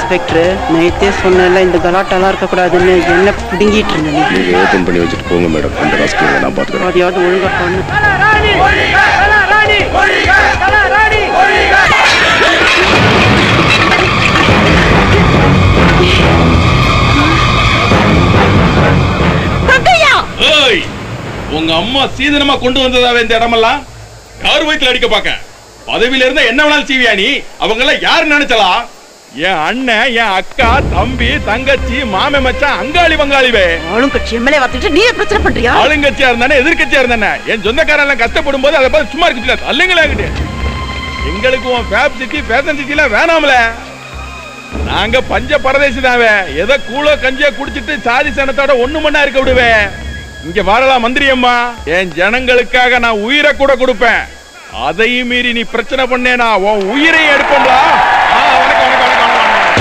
Inspector நேத்தே சொன்னல இந்த கலாட்டெல்லாம் இருக்கக்கூடாதுன்னு என்ன பிடுங்கிட்டு இருந்தேன் நீங்க ஓபன் பண்ணி வச்சுட்டு போங்க மேடம் அந்த ராஸ்கல் நான் பாத்துக்கிறேன் அதையாவது ஒழுங்கா பண்ணு ஏய் உங்க அம்மா சீதனமா கொண்டு வந்ததாவே இந்த இடமெல்லாம் யார் வயித்துல அடிக்க பாக்க பதவியில இருந்தா என்ன வேணாலும் செய்வியா நீ அவங்க எல்லாம் யாரு நினைச்சலாம் என் அண்ணன் என் அக்கா தம்பி தங்கச்சி மாமே மச்சான் அங்காளி வங்காளிவே ஆளும் கட்சி எம்எல்ஏ பார்த்துட்டு நீ பிரச்சனை பண்றியா ஆளுங்கட்சியா இருந்தானே எதிர்க்கட்சியா இருந்தானே என் சொந்தக்காரன் எல்லாம் கஷ்டப்படும் போது அதை பார்த்து சும்மா இருக்கு அல்லங்களே எங்களுக்கு உன் ஃபேப் சிட்டி ஃபேஷன் சிட்டில வேணாம்ல நாங்க பஞ்ச பரதேசி தாவே எதை கூழோ கஞ்சியோ குடிச்சிட்டு சாதி சனத்தோட ஒண்ணு மண்ணா இருக்க விடுவேன் இங்க வரலாம் மந்திரி அம்மா என் ஜனங்களுக்காக நான் உயிரை கூட கொடுப்பேன் அதையும் மீறி நீ பிரச்சனை பண்ணேனா உன் உயிரையும் எடுப்போம்ல ஆ, வணக்கம் வணக்கம் வணக்கம்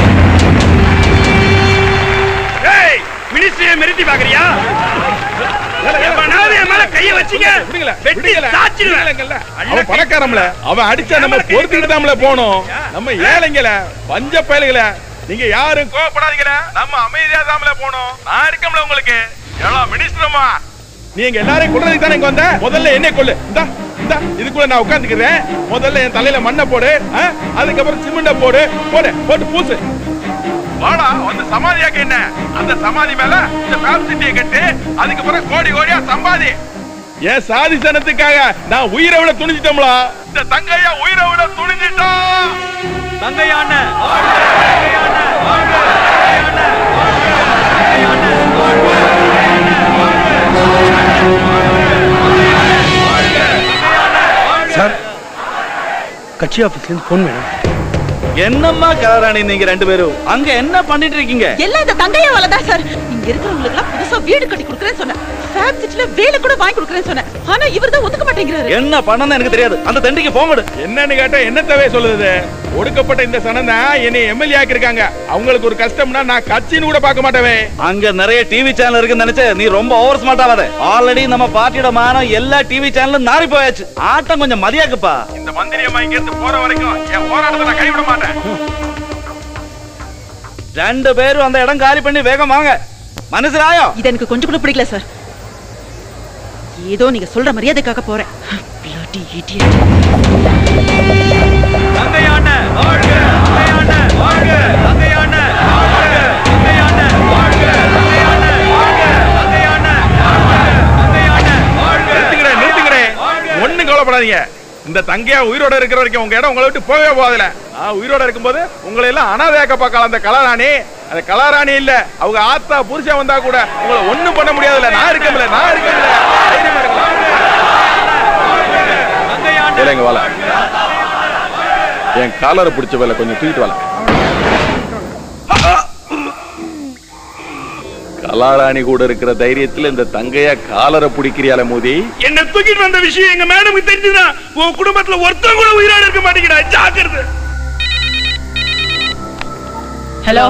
ஏய் மினிஸ்ட்ரியை மிரட்டி பாக்குறியா எவனாவது என் மேல கைய வச்சீங்க வெட்டி சாச்சிடுவேன் அவன் பணக்காரம்ல அவன் அடிச்சா நம்ம பொறுத்துக்கிட்டு தான்ல போனோம் நம்ம ஏழைங்கள பஞ்ச பயலுகள நீங்க யாரும் கோவப்படாதீங்கள நம்ம அமைதியா தான்ல போனோம் நான் இருக்கம்ல உங்களுக்கு எவ்வளவு மினிஸ்டரமா நீங்க எல்லாரையும் கொள்றதுக்கு தானே இங்க வந்த முதல்ல என்ன கொள்ளு இந்தா இந்தா இதுக்குள்ள நான் உட்காந்துக்கிறேன் முதல்ல என் தலையில மண்ணை போடு ஆ? அதுக்கப்புறம் சிமெண்ட போடு போடு போட்டு பூசு வாடா வந்து சமாதியாக்க என்ன அந்த சமாதி மேல இந்த ஃபேம் சிட்டியை கட்டு அதுக்கப்புறம் கோடி கோடியா சம்பாதி ஏன் சாதி சனத்துக்காக நான் உயிரை விட துணிஞ்சிட்டோம்ல இந்த தங்கையா உயிரை விட துணிஞ்சிட்டோம் தங்கையான சார் கட்சி ஆபீஸ்லேருந்து ஃபோன் வேணும் என்னம்மா கலராணி நீங்க ரெண்டு பேரும் அங்க என்ன பண்ணிட்டு இருக்கீங்க எல்லாம் இந்த தங்கையாவால தான் சார் இங்க இருக்கிறவங்களுக்கு எல்லாம் புதுசா வீடு கட்டி கொடுக்குறேன்னு சொன்னேன் ஃபேப் சிட்டில வேலை கூட வாங்கி கொடுக்குறேன்னு சொன்னேன் ஆனா இவர் தான் ஒத்துக்க மாட்டேங்கிறாரு என்ன பண்ணணும் எனக்கு தெரியாது அந்த தண்டிக்கு போங்கடு என்னன்னு கேட்டா என்ன தேவை சொல்லுது ஒடுக்கப்பட்ட இந்த சனம் தான் என்னை எம்எல்ஏ ஆக்கிருக்காங்க அவங்களுக்கு ஒரு கஷ்டம்னா நான் கட்சின்னு கூட பார்க்க மாட்டேன் அங்க நிறைய டிவி சேனல் இருக்குன்னு நினைச்சு நீ ரொம்ப ஓவர் ஸ்மார்ட் ஆகாத ஆல்ரெடி நம்ம பார்ட்டியோட மானம் எல்லா டிவி சேனலும் நாரி போயாச்சு ஆட்டம் கொஞ்சம் மதியாக்குப்பா இந்த மந்திரி அம்மா இங்க இருந்து போற வரைக்கும் என் போராட்டத்தை நான் கைவிட மாட்டேன் ரெண்டு பேரும் அந்த இடம் காலி பண்ணி வேகம் வாங்க மனசிலாயோ இது எனக்கு கொஞ்சம் கூட பிடிக்கல சார் ஏதோ நீங்க சொல்ற மரியாதைக்காக போறேன் Bloody idiot. நிறுத்துக்கிறேன் நிறுத்துக்கிறேன் ஒண்ணும் கவலைப்படாதீங்க இந்த தங்கையா உயிரோட இருக்கிற வரைக்கும் உங்க இடம் உங்களை விட்டு போகவே போகாதுல நான் உயிரோட இருக்கும்போது உங்களை எல்லாம் அனாதையாக்க பார்க்கலாம் அந்த கலாராணி அந்த கலாராணி இல்ல அவங்க ஆத்தா புருஷன் வந்தா கூட உங்களை ஒண்ணும் பண்ண முடியாதுல்ல நான் இருக்கேன்ல நான் இருக்கேன்ல தைரியமா இருக்கலாம் இல்லைங்க வாழ என் காலரை பிடிச்ச வேலை கொஞ்சம் தூக்கிட்டு வாழ கலாராணி கூட இருக்கிற தைரியத்துல இந்த தங்கையா காலரை பிடிக்கிறியால மோதி என்ன தூக்கிட்டு வந்த விஷயம் எங்க மேடமுக்கு தெரிஞ்சுதா உன் குடும்பத்துல ஒருத்தன் கூட உயிரோட இருக்க மாட்டேங்கிறா ஜாக்கிரதை ஹலோ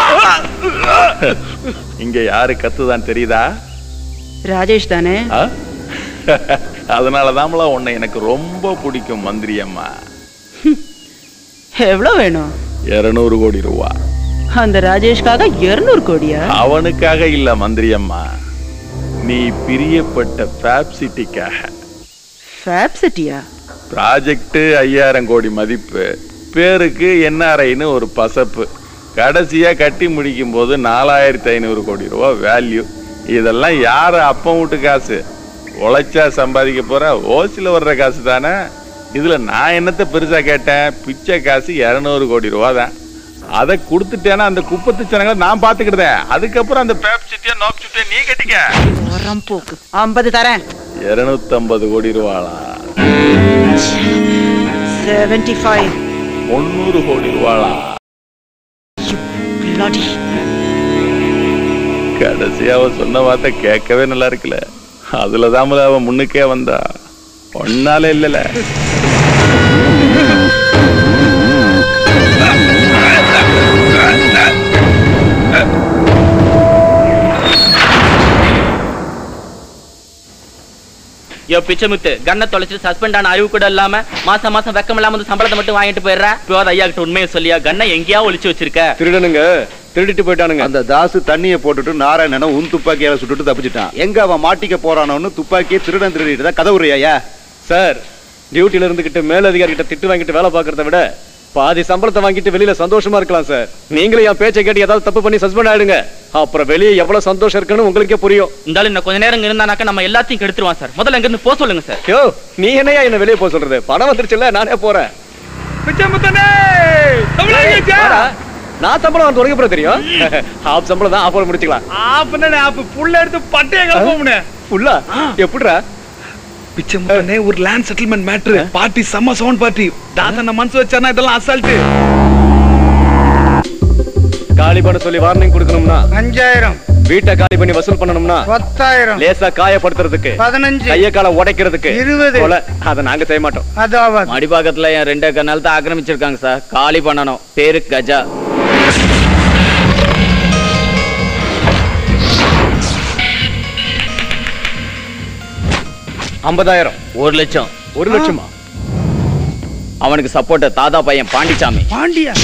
இங்க யாரு கத்துதான் தெரியுதா ராஜேஷ் தானே ஆ? அதனாலதான்ல உன்னை எனக்கு ரொம்ப பிடிக்கும் மந்திரி அம்மா எவ்வளோ வேணும் இருநூறு கோடி ரூபா அந்த ராஜேஷ்காக இருநூறு கோடியா அவனுக்காக இல்ல மந்திரி அம்மா நீ பிரியப்பட்ட ஃபேப் சிட்டிக்காக ஃபேப் சிட்டியா ப்ராஜெக்ட் ஐயாயிரம் கோடி மதிப்பு பேருக்கு என்ஆர்ஐன்னு ஒரு பசப்பு கடைசியா கட்டி முடிக்கும் போது நாலாயிரத்தி ஐநூறு கோடி ரூபா வேல்யூ இதெல்லாம் யாரு அப்பன் வீட்டு காசு உழைச்சா சம்பாதிக்க போற ஓசில வர்ற காசு தானே இதுல நான் என்னத்த பெருசா கேட்டேன் பிச்சை காசு இருநூறு கோடி ரூபா தான் அதை கொடுத்துட்டேன்னா அந்த குப்பத்து ஜனங்களை நான் பாத்துக்கிட்டேன் அதுக்கப்புறம் அந்த பேப் சிட்டியா நோப் சிட்டியா நீ கட்டிக்க உரம் போக்கு ஐம்பது தரேன் இருநூத்தம்பது கோடி ரூபாளா செவன்டி ஃபைவ் முந்நூறு கோடி ரூபாளா bloody கடைசி அவ சொன்ன வார்த்தை கேட்கவே நல்லா இருக்குல்ல அதுலதான் அவ முன்னுக்கே வந்தா ஒன்னால இல்லல யோ பிச்சைமுத்து கண்ணை தொலைச்சிட்டு சஸ்பெண்ட் ஆன அறிவு கூட இல்லாம மாசம் மாசம் வெக்கம் இல்லாம வந்து சம்பளத்தை மட்டும் வாங்கிட்டு போயிடுற பியோர் ஐயா கிட்ட உண்மையை சொல்லியா கண்ணை எங்கேயா ஒளிச்சு வச்சிருக்க திருடனுங்க திருடிட்டு போயிட்டானுங்க அந்த தாசு தண்ணியை போட்டுட்டு நாராயணனை உன் துப்பாக்கியால சுட்டுட்டு தப்பிச்சிட்டான் எங்க அவன் மாட்டிக்க போறானோன்னு துப்பாக்கியை திருடன் திருடிட்டு தான் கதவுரு ஐயா சார் டியூட்டில இருந்துகிட்டு மேலதிகாரி கிட்ட திட்டு வாங்கிட்டு வேலை பார்க்கறத விட பாதி சம்பளத்தை வாங்கிட்டு வெளியில சந்தோஷமா இருக்கலாம் சார் நீங்களும் என் பேச்சை கேட்டு ஏதாவது தப்பு பண்ணி சஸ்பெண்ட் ஆயிடுங்க அப்புறம் வெளியே எவ்வளவு சந்தோஷம் இருக்குன்னு உங்களுக்கே புரியும் இருந்தாலும் இன்னும் கொஞ்ச நேரம் இருந்தானாக்க நம்ம எல்லாத்தையும் கெடுத்துருவான் சார் முதல்ல இங்க இருந்து போக சொல்லுங்க சார் யோ நீ என்னையா என்ன வெளியே போக சொல்றது பணம் வந்துருச்சுல்ல நானே போறேன் பிச்சைமுத்தனே தமிழக வாடா. நான் சம்பளம் வந்து உனக்கு அப்புறம் தெரியும் ஹாஃப் சம்பளம் தான் ஆஃப் முடிச்சுக்கலாம் ஆப் என்ன ஆப் புள்ள எடுத்து பட்டைய கிளப்போம்னே ஃபுல்லா எப்படிடா பிச்சைமுத்தனே ஒரு லேண்ட் செட்டில்மெண்ட் மேட்ரு பார்ட்டி செம்ம சவுண்ட் பார்ட்டி தாத்தா மனசு வச்சானா இதெல்லாம் அசால்ட்டு காலி பண்ண சொல்லி வார்னிங் கொடுக்கணும்னா அஞ்சாயிரம் வீட்டை காலி பண்ணி வசூல் பண்ணணும்னா பத்தாயிரம் லேசா காயப்படுத்துறதுக்கு பதினஞ்சு கைய கால உடைக்கிறதுக்கு இருபது. கொலை. அதை நாங்க செய்ய மாட்டோம் அதாவது மடிப்பாக்கத்துல என் ரெண்டு ஏக்கர் நிலத்தை ஆக்கிரமிச்சிருக்காங்க சார் காலி பண்ணணும் பேரு கஜா ஐம்பதாயிரம் ஒரு லட்சம் ஒரு லட்சமா அவனுக்கு சப்போர்ட் தாதா பையன் பாண்டிச்சாமி பாண்டியா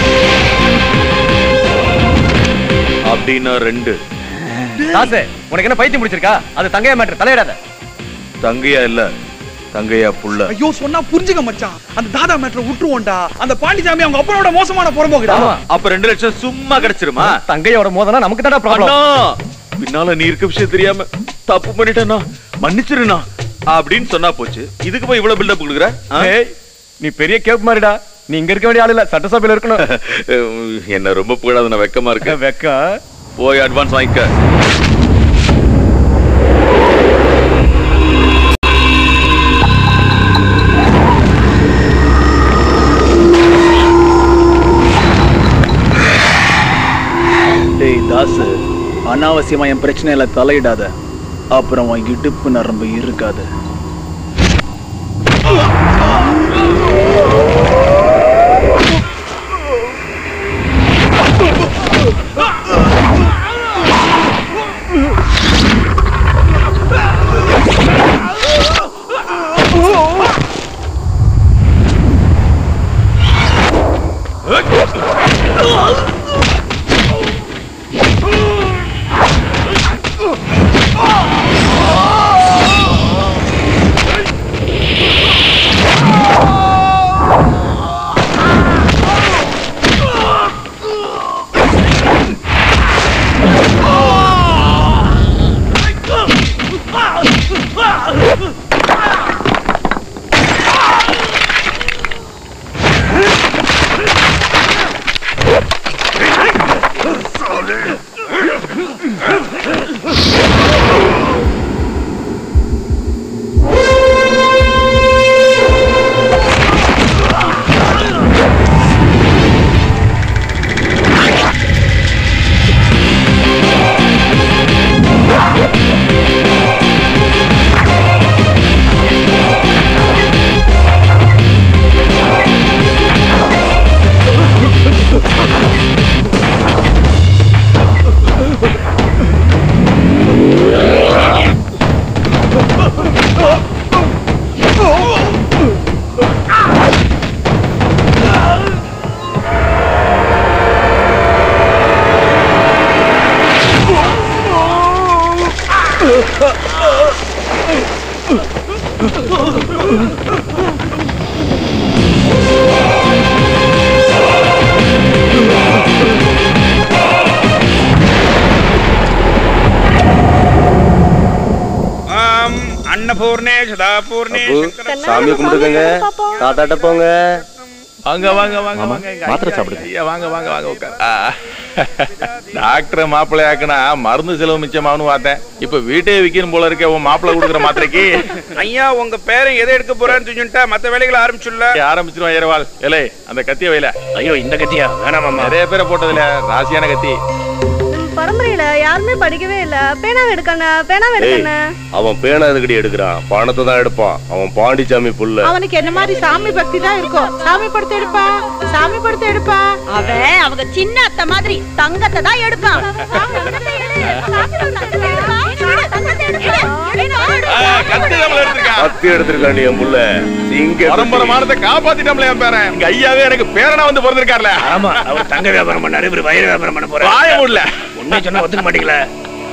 அப்படின்னா ரெண்டு தாசு உனக்கு என்ன பைத்தியம் முடிச்சிருக்கா அது தங்கையா மேட்டர் தலையிடாத தங்கையா இல்ல தங்கையா புள்ள ஐயோ சொன்னா புரிஞ்சுக்க மச்சான் அந்த தாதா மேட்ரை விட்டுருவோம்டா அந்த பாண்டிசாமி அவங்க அப்பனோட மோசமான புறம்போக்குடா அப்ப ரெண்டு லட்சம் சும்மா கிடைச்சிருமா தங்கையோட மோதனா நமக்கு தானே ப்ராப்ளம் அண்ணா பின்னால நீ இருக்க விஷயம் தெரியாம தப்பு பண்ணிட்டேன்னா மன்னிச்சிருண்ணா அப்படின்னு சொன்னா போச்சு இதுக்கு போய் இவ்வளவு பில்டப் கொடுக்குற ஆ? ஏய் நீ பெரிய கேப் மாதிரிடா நீ இங்க இருக்க வேண்டிய ஆள் இல்ல சட்டசபையில இருக்கணும் என்ன ரொம்ப புகழாத நான் வெக்கமா இருக்கு வெக்கா போய் அட்வான்ஸ் வாங்கிக்க டேய் தாசு அனாவசியமா என் பிரச்சனையில தலையிடாத அப்புறம் உன் இடுப்பு நரம்பு இருக்காது அன்னபூர்ணே சதாபூர்ணே சாமி கும்பிடுங்க தாத்தாட்ட போங்க வாங்க வாங்க வாங்க வாங்க இங்க மாத்திரை ஐயா, சாப்பிடுங்க. ஐயா, வாங்க வாங்க வாங்க உட்கார் ஆ. டாக்டர் மாப்பிள்ளை ஆக்குனா மருந்து செலவு மிச்சமானு பார்த்தேன் இப்ப வீட்டே விக்கணும் போல இருக்க உன் மாப்பிள்ளை கொடுக்குற மாத்திரைக்கு ஐயா உங்க பேரன் எதை எடுக்க போறான்னு சொல்லிட்டா மத்த வேலைகளை ஆரம்பிச்சுள்ள ஆரம்பிச்சிருவான் ஏரவால் ஏலே அந்த கத்திய வைல ஐயோ இந்த கத்தியா வேணாமாமா நிறைய பேரை போட்டதுல ராசியான கத்தி பரம்பரையில யாருமே படிக்கவே இல்ல பேனாவை எடுக்கணும் பேனாவை எடுக்கணும் அவன் பேனா எதுக்கடி எடுக்கிறான் பணத்தை தான் எடுப்பான் அவன் பாண்டிச்சாமி புள்ள அவனுக்கு என்ன மாதிரி சாமி பக்தி தான் இருக்கும் சாமி படத்தை எடுப்பா சாமி படத்தை எடுப்பா அவன் அவங்க சின்ன அத்தை மாதிரி தங்கத்தை தான் எடுப்பான் ஆ, கத்தி நம்மள எடுத்துருக்க கத்தி எடுத்திருக்காண்டி என் புள்ள சிங்க பரம்பரமானதை காப்பாத்திட்டோம்ல என் பேரன் எங்க ஐயாவே எனக்கு பேரனா வந்து பிறந்திருக்காருல ஆமா அவர் தங்க வியாபாரம் பண்ணாரு இவர் வயிறு வியாபாரம் பண்ண போறாரு வாய முடியல உண்மை சொன்னா ஒத்துக்க மாட்டீங்களா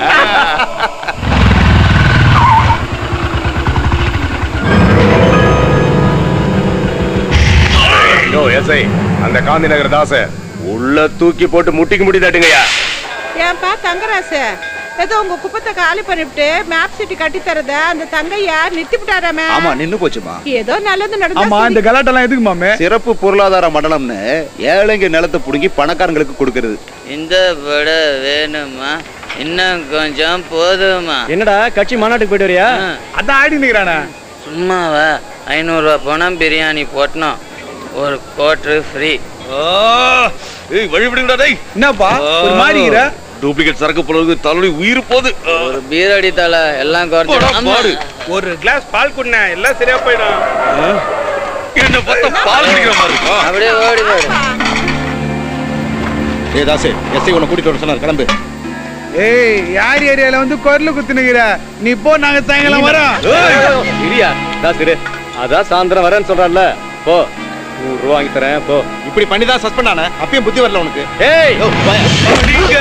யோ எஸ்ஐ அந்த காந்தி நகர் தாச உள்ள தூக்கி போட்டு முட்டிக்கு முட்டி தட்டுங்கய்யா ஏன்பா தங்கராசு ஏதோ உங்க குப்பத்தை காலி பண்ணிவிட்டு மேப் சிட்டி கட்டி தரத அந்த தங்கையா நிறுத்தி விட்டாராமே ஆமா நின்னு போச்சுமா ஏதோ நல்லது ஆமா இந்த நடந்தா கலாட்டெல்லாம் எதுக்கு மாமே சிறப்பு பொருளாதார மண்டலம்னு ஏழைங்க நிலத்தை புடுங்கி பணக்காரங்களுக்கு கொடுக்கறது இந்த வடை வேணுமா இன்னும் கொஞ்சம் போதுமா என்னடா கட்சி மாநாட்டுக்கு போயிட்டு வரியா அதான் ஆடி நிக்கிறானே சும்மாவா ஐநூறுரூவா பணம் பிரியாணி போட்டணும் ஒரு கோட்ரு ஃப்ரீ ஏய் வழி விடுங்கடா டேய் என்னப்பா ஒரு மாதிரி இருக்கிற? டூப்ளிகேட் சரக்கு போறது தலைவலி உயிர் போகுது ஒரு பீரடி தலை எல்லாம் போடா, குறைச்சு பாடு. ஒரு கிளாஸ் பால் குடின எல்லாம் சரியா போயிடும் என்ன பார்த்தா பால் குடிக்கிற மாதிரி இருக்கா அப்படியே ஓடி போயிடு ஏ தாசே எஸ்ஐ உன்னை கூட்டிட்டு வர சொன்னார் கிளம்பு ஏய் யார் ஏரியால வந்து குரல் குத்து நிக்கிற நீ போ நாங்க சாயங்காலம் வரோம் இரியா தாஸ் இரு அதான் சாயந்தரம் வரேன்னு சொல்றான்ல போ நூறு ரூபா வாங்கி தரேன் போ இப்படி பண்ணி தான் சஸ்பெண்ட் ஆன அப்பயும் புத்தி வரல உனக்கு ஏய் நீங்க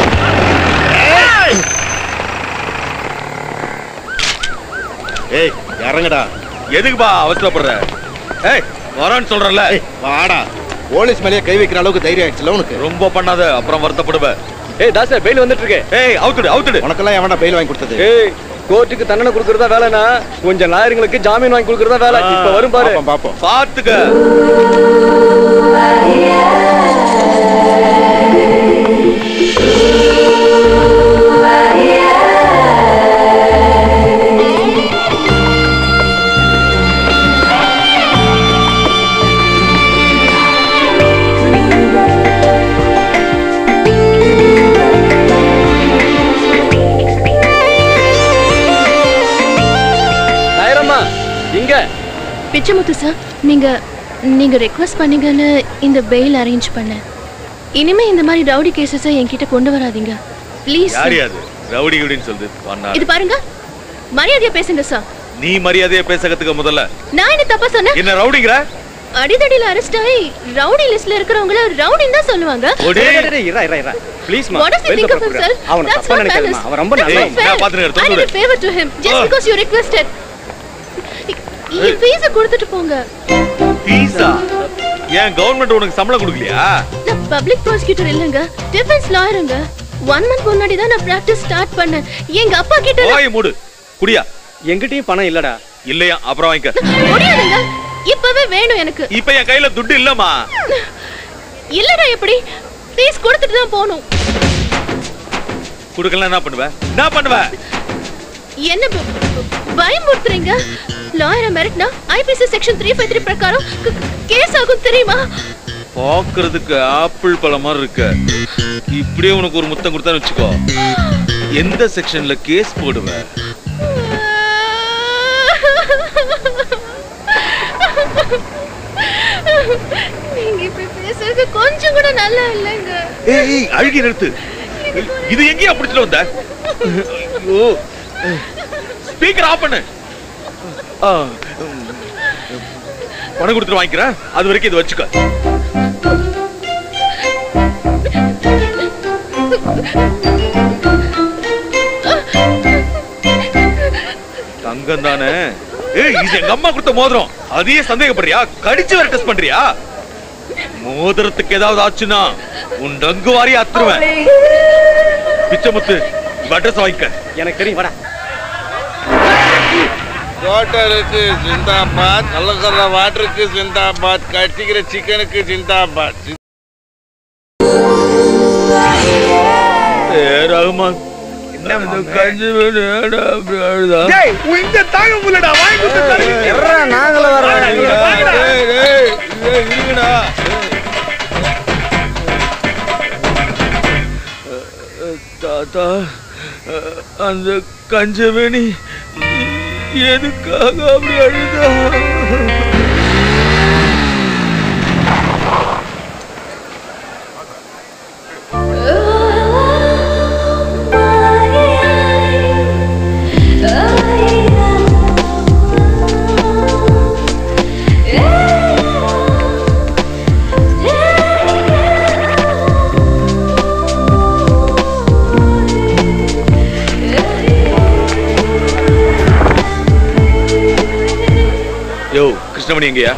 ஏய் இறங்கடா எதுக்குப்பா அவசரப்படுற ஏய் வரான்னு சொல்றல வாடா போலீஸ் மேலேயே கை வைக்கிற அளவுக்கு தைரியம் ஆயிடுச்சுல உனக்கு ரொம்ப பண்ணாத அப்புறம் வருத்தப்படுவ ஏய் தாஸ் பெயில் வந்துட்டு இருக்கு ஏய் அவுத்துடு அவுத்துடு உனக்கெல்லாம் எவனா பெயில் வாங்கி கொடுத்தது ஏய் கோர்ட்டுக்கு தண்டனை கொடுக்கறதா வேலைனா கொஞ்சம் லாயருங்களுக்கு ஜாமீன் வாங்கி கொடுக்கறதா வேலை இப்ப வரும் பாரு பாப்போம் பாப்போம் பாத்துக்க லாயரம்மா இங்க பிச்சைமுத்து சார் நீங்க நீங்க ரெக்வஸ்ட் பண்ணீங்கன்னு இந்த பெயில் அரேஞ்ச் பண்ணேன் இனிமே இந்த மாதிரி ரவுடி கேசஸை என்கிட்ட கொண்டு வராதீங்க ப்ளீஸ் யார் அது ரவுடி குடின்னு சொல்லுது பண்ணா இது பாருங்க மரியாதையா பேசுங்க சார் நீ மரியாதையா பேச கத்துக்க முதல்ல நான் என்ன தப்பா சொன்னேன் என்ன ரவுடிங்கிற அடிதடியில அரெஸ்ட் ஆகி ரவுடி லிஸ்ட்ல இருக்கிறவங்கள ரவுடின்னு தான் சொல்லுவாங்க ஒடே. இரா இரா இரா ப்ளீஸ் மா What does he think of himself? அவன That's தப்பா not நினைக்காதமா fairness. அவன் ரொம்ப That's நல்லவன் not fair. நான் பாத்துக்கிறேன், I தொட்டு did a favor to him just Ah. because you requested. என் ஃபீஸ கொடுத்துட்டு போங்க பீஸா ஏன் கவர்மெண்ட் உனக்கு சம்பளம் கொடுக்கலையா நான் பப்ளிக் ப்ராசிக்யூட்டர் இல்லங்க டிஃபென்ஸ் லாயருங்க ஒன் மந்த் முன்னாடி தான் நான் பிராக்டிஸ் ஸ்டார்ட் பண்ணேன் எங்க அப்பா கிட்ட நான்- ஓய் மூடு குடியா எங்கிட்டயும் பணம் இல்லடா இல்லையா அப்புறம் வாங்கிக்க முடியாதுங்க இப்பவே வேணும் எனக்கு இப்ப என் கையில துட்டு இல்லம்மா இல்லடா எப்படி ஃபீஸ் கொடுத்துட்டு தான் போகணும் குடுக்கல என்ன பண்ணுவ என்ன பண்ணுவ என்ன ப- ப- பயமுறுத்துறீங்க லாயரை மிரட்டினா IPC section three five three பிரகாரம் கேஸ் ஆகும் தெரியுமா பாக்குறதுக்கு ஆப்பிள் பழம் மாதிரி இருக்க இப்படியே உனக்கு ஒரு முத்தம் கொடுத்தான்னு வச்சுக்கோ எந்த செக்ஷன்ல கேஸ் போடுவ நீங்க இப்படி பேசுறது கொஞ்சம் கூட நல்லா இல்லைங்க ஏய் ஏய், அழுகி நிறுத்து இது எங்கேயா பிடிச்சிட்டு வந்த ஐயோ ஸ்பீக்கர் ஆஃப் பண்ணு ஆ, ம். பணம் கொடுத்துட்டு வாங்கிக்கிறேன் அது வரைக்கும் இது வச்சுக்க தங்கம் தானே ஏய் இது எங்க அம்மா கொடுத்த மோதிரம் அதையே சந்தேகப்படுறியா கடிச்சு வேற டெஸ்ட் பண்றியா மோதிரத்துக்கு ஏதாவது ஆச்சுன்னா உன் டங்கு வாரி அத்துருவேன் பிச்சமுத்து அட்ரஸ் வாங்கிக்க எனக்கு தெரியும் வாடா ஹோட்டலுக்கு ஜிந்தாபாத் நல்ல வாட்டருக்கு ஜிந்தாபாத் கட்டிக்கிற சிக்கனுக்கு ஜிந்தாபாத் ஏ ரகுமான் என்ன கஞ்சி வேணும் ஏடா அப்படி அழுதா டேய் உன் இந்த தாங்க முடியலடா வாங்கி கொடுத்து நாங்களும் டேய், டேய், டேய், இருங்கடா தாத்தா அந்த கஞ்சவேணி எதுக்காக அப்படி அழுதா Oh கிருஷ்ணமணி எங்கயா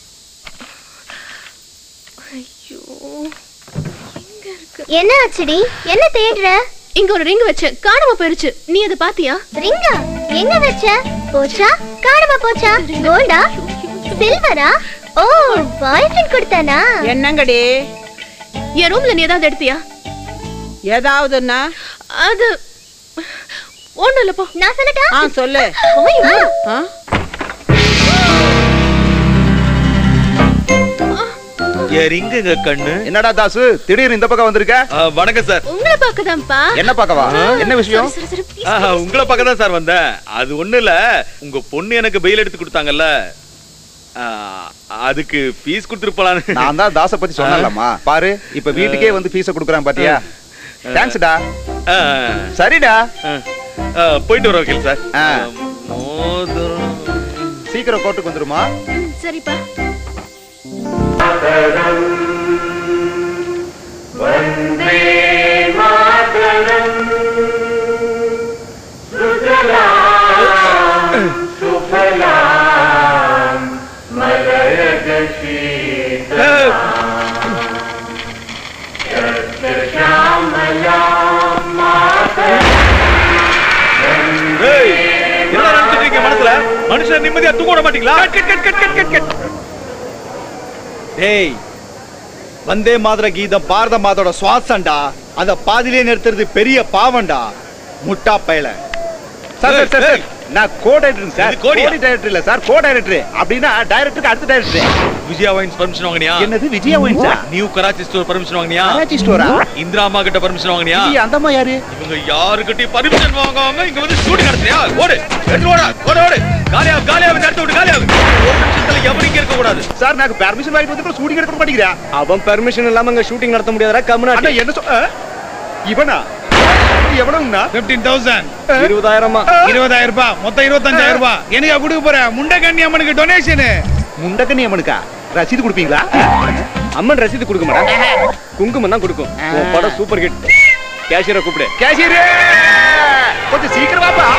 என்ன ஆச்சுடி என்ன தேடுற இங்க ஒரு ரிங் வச்சேன் காணாம போயிருச்சு நீ அதை பாத்தியா ரிங்கா எங்க வச்ச போச்சா காணாம போச்சா கோல்டா சில்வரா ஓ பாய் ஃப்ரெண்ட் கொடுத்தானா என்னங்கடி என் ரூம்ல நீ ஏதாவது எடுத்தியா ஏதாவதுன்னா அது ஒண்ணும் இல்ல போ நான் சொல்லட்டா ஆ சொல்லு ஆ? எரிங்க கண்ணு என்னடா தாசு திடீர்னு இந்த பக்கம் வந்திருக்க வணக்கம் சார் உங்களை பார்க்கதான்ப்பா என்ன பார்க்கவா என்ன விஷயம் சரி, சரி, please. ஆஹா, உங்களை பார்க்க தான் சார் வந்தேன் அது ஒண்ணு இல்ல உங்க பொண்ணு எனக்கு பெயில் எடுத்து கொடுத்தாங்கல்ல ஆ, அதுக்கு ஃபீஸ் கொடுத்துருப்பலான்னு நான் தான் தாச பத்தி சொன்னேன்லம்மா பாரு இப்ப வீட்டுக்கே வந்து ஃபீஸ குடுக்குறான் பாத்தியா தேங்க்ஸ்டா சரிடா போயிட்டு வர வக்கீல் சார் ஆ. மோதிரம் சீக்கிரம் கோர்ட்டுக்கு வந்துருமா ம், சரிப்பா ஏய், என்ன நினைச்சிட்டு இருக்கீங்க மனசுல மனுஷன் நிம்மதியா தூங்க விட மாட்டீங்களா cut cut cut cut cut cut டேய் வந்தே மாதர கீதம் பாரத மாதோட சுவாசம்டா அத பாதியிலே நிறுத்துறது பெரிய பாவம்டா முட்டா பயல சார் சார் சார் சார் நான் கோ டைரக்டர் சார் இது கோடியா? கோடி டைரக்டர் இல்ல சார் கோ டைரக்டர் அப்படின்னா டைரக்டருக்கு அடுத்த டைரக்டர் விஜயா வைன்ஸ் பர்மிஷன் வாங்குனியா என்னது விஜயா வைன்ஸா? நியூ கராச்சி ஸ்டோர் பர்மிஷன் வாங்குனியா கராச்சி ஸ்டோரா? இந்திரா அம்மா கிட்ட பர்மிஷன் வாங்குனியா விஜய் அந்தம்மா யாரு இவங்க யாருக்கிட்டையும் பர்மிஷன் வாங்காம இங்க வந்து ஷூட்டிங் நடத்துறியா ஓடு எடுத்து ஓடா ஓடு ஓடு காலியா காலியா நடத்து விட்டு காலியா ஒரு நிமிஷத்துல எவரும் இங்க இருக்க கூடாது சார் நான் பெர்மிஷன் வாங்கிட்டு வந்து ஷூட்டிங் எடுக்க மாட்டேங்கிறா அவன் பெர்மிஷன் இல்லாம அங்க ஷூட்டிங் நடத்த முடியாதா அண்ணா கம்முனா என்ன சொ ஆ? இவனா எவ்வளவுங்கண்ணா பிப்டீன் தௌசண்ட் இருபதாயிரமா இருபதாயிரம் ரூபாய் மொத்தம் இருபத்தஞ்சாயிரம் ரூபாய் எனக்கு கொடுக்க போற முண்டகண்ணி அம்மனுக்கு டொனேஷனு முண்டக்கண்ணி அம்மனுக்கா ரசீது கொடுப்பீங்களா அம்மன் ரசீது கொடுக்க மாட்டா குங்குமம் தான் கொடுக்கும் உன் படம் சூப்பர் ஹிட் கேஷியரை கூப்பிடு கேஷியரே கொஞ்சம் சீக்கிரம் வாப்பா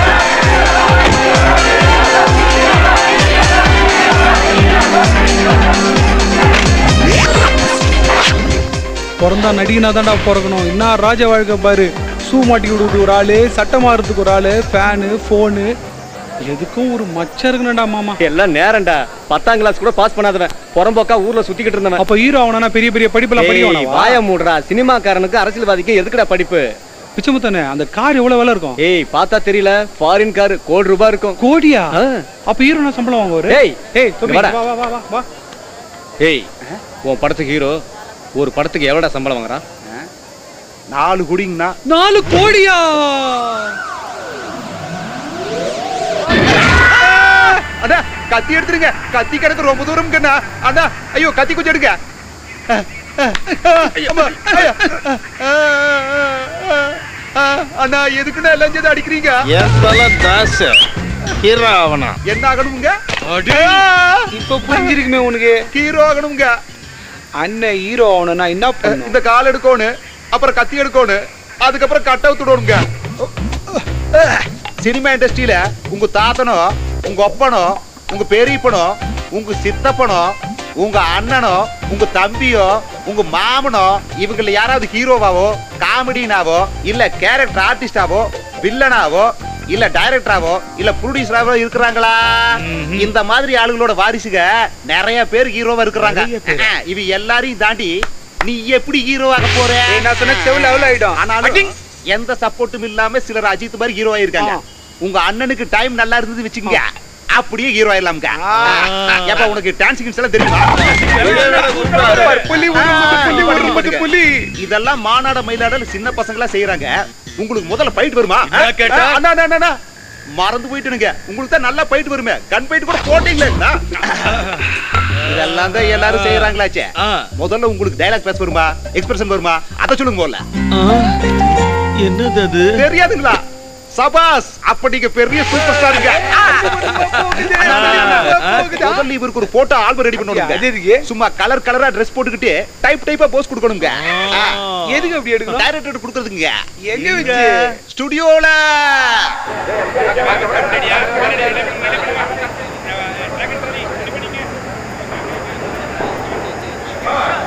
பிறந்தா நடிகனா தான்டா பிறக்கணும் என்ன ராஜ வாழ்க்கை பாரு ஷூ மாட்டி விடுறது ஒரு ஆளு சட்டை மாறுறதுக்கு ஒரு ஆளு ஃபேனு ஃபோனு எதுக்கும் ஒரு மச்சம் இருக்கணும்டா மாமா எல்லாம் நேரம்டா பத்தாம் கிளாஸ் கூட பாஸ் பண்ணாதவன் புறம்போக்கா ஊர்ல சுத்திக்கிட்டு இருந்தவன் அப்ப ஹீரோ அவனா பெரிய பெரிய படிப்புல ஏய், படிக்கணும் வாய மூடுறா சினிமாக்காரனுக்கு அரசியல்வாதிக்கு எதுக்குடா படிப்பு பிச்சமுத்தனே அந்த கார் எவ்வளவு விலை இருக்கும் ஏய் பார்த்தா தெரியல ஃபாரின் கார் கோடி ரூபாய் இருக்கும் கோடியா அப்ப ஹீரோ என்ன சம்பளம் வாங்குவாரு ஏய், ஏய் இங்க வாடா. வா வா வா வா வா ஏய் உன் படத்துக்கு ஹீரோ ஒரு படத்துக்கு எவ்வளோடா சம்பளம் வாங்குறான் நாலு குடிங்கண்ணா நாலு கோடியா அண்ணா கத்தி எடுத்துருங்க கத்தி கிடக்கு ரொம்ப தூரம் அண்ணா அண்ணா ஐயோ கத்தி கொஞ்சம் எடுங்க அம்மா, ஐயா. அண்ணா எதுக்குண்ணா லஞ்சத்தை அடிக்கிறீங்க என் தல தாச ஹீரோ ஆவனா என்ன ஆகணுங்க இப்ப புரிஞ்சிருக்குமே உனக்கு ஹீரோ ஆகணுங்க அண்ணன் ஹீரோ ஆகணும்னா என்ன பண்ணும் இந்த கால் எடுக்கணும் அப்புறம் கத்தி எடுக்கணும் அதுக்கப்புறம் கட் அவுத்துடணுங்க சினிமா இண்டஸ்ட்ரியில உங்க தாத்தனோ உங்க அப்பனோ உங்க பெரியப்பனோ உங்க சித்தப்பனோ உங்க அண்ணனோ உங்க தம்பியோ உங்க மாமனோ இவங்கள யாராவது ஹீரோவாவோ காமெடினாவோ இல்ல கேரக்டர் ஆர்டிஸ்டாவோ வில்லனாவோ இல்ல டைரக்டராவோ இல்ல ப்ரொடியூசராவோ இருக்கிறாங்களா இந்த மாதிரி ஆளுங்களோட வாரிசுக நிறைய பேர் ஹீரோவா இருக்கிறாங்க அஹ், இவ எல்லாரையும் தாண்டி நீ எப்படி ஹீரோவாக போற நான் சொன்ன செவில் அவ்வளவு ஆயிடும் ஆனாலும் எந்த சப்போர்ட்டும் இல்லாம சிலர் அஜித் மாதிரி ஹீரோ ஆயிருக்காங்க உங்க அண்ணனுக்கு டைம் நல்லா இருந்தது வச்சுக்கோங்க அப்படியே ஹீரோ ஆயிடலாம்ங்க எப்ப உனக்கு டான்சிங் எல்லாம் தெரியுமா புலி ஒண்ணு முத்து புலி ஒண்ணு முத்து புலி இதெல்லாம் மாநாட மயிலாடல் சின்ன பசங்களா செய்யறாங்க உங்களுக்கு முதல்ல ஃபைட் வருமா என்ன கேட்டா? அண்ணா, அண்ணா, அண்ணா, அண்ணா. மறந்து போயிட்டுனுங்க உங்களுக்கு தான் நல்லா ஃபைட் வருமே கன் ஃபைட் கூட போட்டீங்களா இதெல்லாம் தான் எல்லாரும் செய்யறாங்களாச்சே முதல்ல உங்களுக்கு டயலாக் பேச வருமா எக்ஸ்பிரஷன் வருமா அத சொல்லுங்க முதல்ல என்னது அது தெரியாதுங்களா சபாஸ் அப்ப நீங்க பெரிய சூப்பர் ஸ்டாருங்க முதல்ல இவருக்கு ஒரு போட்டோ ஆல்பம் ரெடி பண்ணுவாங்க சும்மா கலர் கலரா Dress போட்டுக்கிட்டு டைப் டைப்பா போஸ் கொடுக்கணுங்க எதுக்கு அப்படி எடுக்கணும் டைரக்டர் கொடுக்கறதுங்க எங்க வச்சு ஸ்டுடியோல ஆ